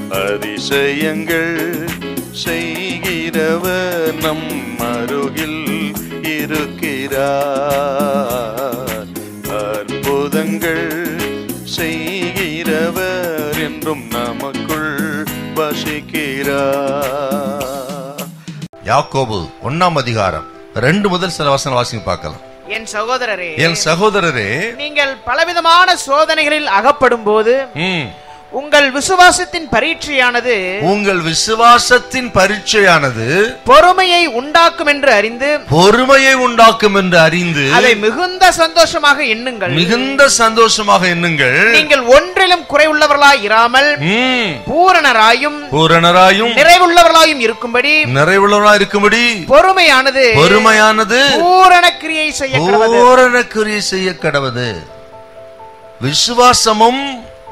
அதிசயங்கள் செய்கிறவர் நம் அருகில் இருக்கிறார் அற்புதங்கள் செய்கிறவர் என்றும் நமக்குள் வசிக்கிறார் யாக்கோபு ஒண்ணாம் அதிகாரம் ரெண்டு முதல் சில வசனம் வாசிங்க பார்க்கலாம் என் சகோதரரே என் சகோதரரே நீங்கள் பலவிதமான சோதனைகளில் அகப்படும் போது ம், உங்கள் விசுவாசத்தின் பரீட்சையானது உங்கள் விசுவாசத்தின் பரீட்சையானது பொறுமையை உண்டாக்கும் என்று அறிந்து பொறுமையை உண்டாக்கும் என்று அறிந்து அதை மிகுந்த சந்தோஷமாக எண்ணுங்கள் மிகுந்த சந்தோஷமாக எண்ணுங்கள் நீங்கள் ஒன்றிலும் குறைவுள்ளவர்களாய் இராமல் ம், பூரணராயும் பூரணராயும் நிறைவுள்ளவர்களாயும் இருக்கும்படி நிறைவுள்ளவரா இருக்கும்படி பொறுமையானது பொறுமையானது பூரண கிரியை செய்ய கடவது. பூரண கிரியை செய்ய கடவுது விசுவாசமும்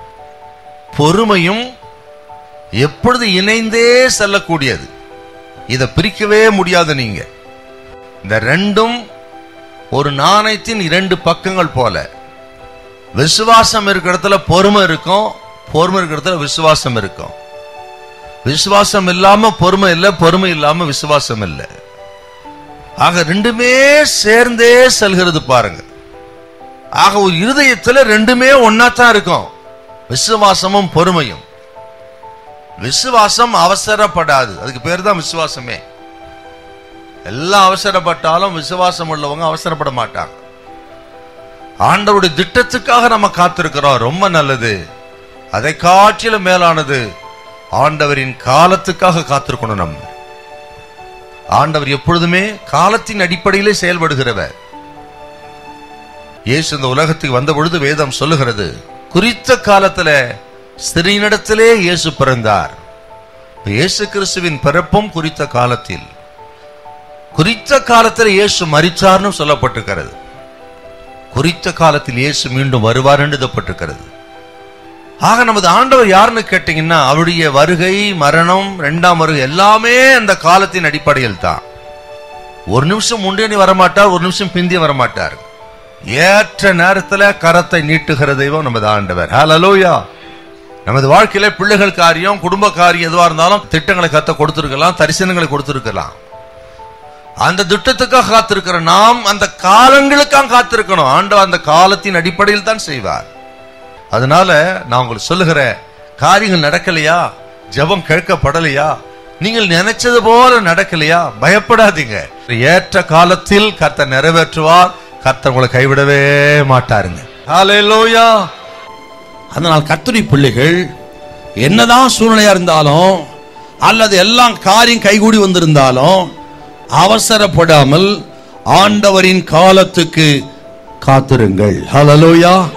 பொறுமையும் எப்பொழுது இணைந்தே செல்லக்கூடியது இதை பிரிக்கவே முடியாது நீங்க இந்த ரெண்டும் ஒரு நாணயத்தின் இரண்டு பக்கங்கள் போல விசுவாசம் இருக்கிற இடத்துல பொறுமை இருக்கும் பொறுமை இருக்கிற இடத்துல விசுவாசம் இருக்கும் விசுவாசம் இல்லாம பொறுமை இல்லை பொறுமை இல்லாம விசுவாசம் இல்லை ஆக ரெண்டுமே சேர்ந்தே செல்கிறது பாருங்க ஆக ஒரு இருதயத்துல ரெண்டுமே ஒன்னாத்தான் இருக்கும் விசுவாசமும் பொறுமையும் விசுவாசம் அவசரப்படாது அதுக்கு பேர் தான் விசுவாசமே எல்லாம் அவசரப்பட்டாலும் விசுவாசம் உள்ளவங்க அவசரப்பட மாட்டாங்க ஆண்டவருடைய திட்டத்துக்காக நம்ம காத்திருக்கிறோம் ரொம்ப நல்லது அதை காற்றிலும் மேலானது ஆண்டவரின் காலத்துக்காக காத்திருக்கணும் நம்ம ஆண்டவர் எப்பொழுதுமே காலத்தின் அடிப்படையிலே செயல்படுகிறவர் இயேசு இந்த உலகத்துக்கு வந்த பொழுது வேதம் சொல்லுகிறது குறித்த காலத்துல ஸ்திரீனிடத்திலே இயேசு பிறந்தார் இயேசு கிறிஸ்துவின் பிறப்பும் குறித்த காலத்தில் குறித்த காலத்தில் இயேசு மரிச்சார்னு சொல்லப்பட்டிருக்கிறது குறித்த காலத்தில் இயேசு மீண்டும் வருவார் என்று எழுதப்பட்டிருக்கிறது ஆக நமது ஆண்டவர் யாருன்னு கேட்டீங்கன்னா அவருடைய வருகை மரணம் இரண்டாம் வருகை எல்லாமே அந்த காலத்தின் அடிப்படையில் தான் ஒரு நிமிஷம் முன்னே வரமாட்டார் ஒரு நிமிஷம் பிந்தி வரமாட்டார் ஏற்ற நேரத்துல கரத்தை நீட்டுகிற தெய்வம் நமது ஆண்டவர் ஹalleluya நமது வாழ்க்கையில பிள்ளைகள் காரியம் குடும்ப காரியம் எதுவா இருந்தாலும் திட்டங்களை கத்த கொடுத்திருக்கலாம் தரிசனங்களை கொடுத்திருக்கலாம் அந்த திட்டத்துக்காக காத்திருக்கிற நாம் அந்த காலங்களுக்காக காத்திருக்கணும் ஆண்டவர் அந்த காலத்தின் அடிப்படையில் தான் செய்வார் அதனால நான் உங்களுக்கு சொல்லுகிற காரியங்கள் நடக்கலையா ஜெபம் கேட்கப்படலையா நீங்கள் நினைச்சது போல நடக்கலையா பயப்படாதீங்க ஏற்ற காலத்தில் கர்த்தர் நிறைவேற்றுவார் கர்த்தர் உங்களை கைவிடவே மாட்டாருங்க ஹalleluya அதனால் கர்த்தருடைய பிள்ளைகள் என்னதான் சூழ்நிலையா இருந்தாலும் அல்லது எல்லாம் காரியம் கைகூடி வந்திருந்தாலும் அவசரப்படாமல் ஆண்டவரின் காலத்துக்கு காத்திருங்கள் ஹalleluya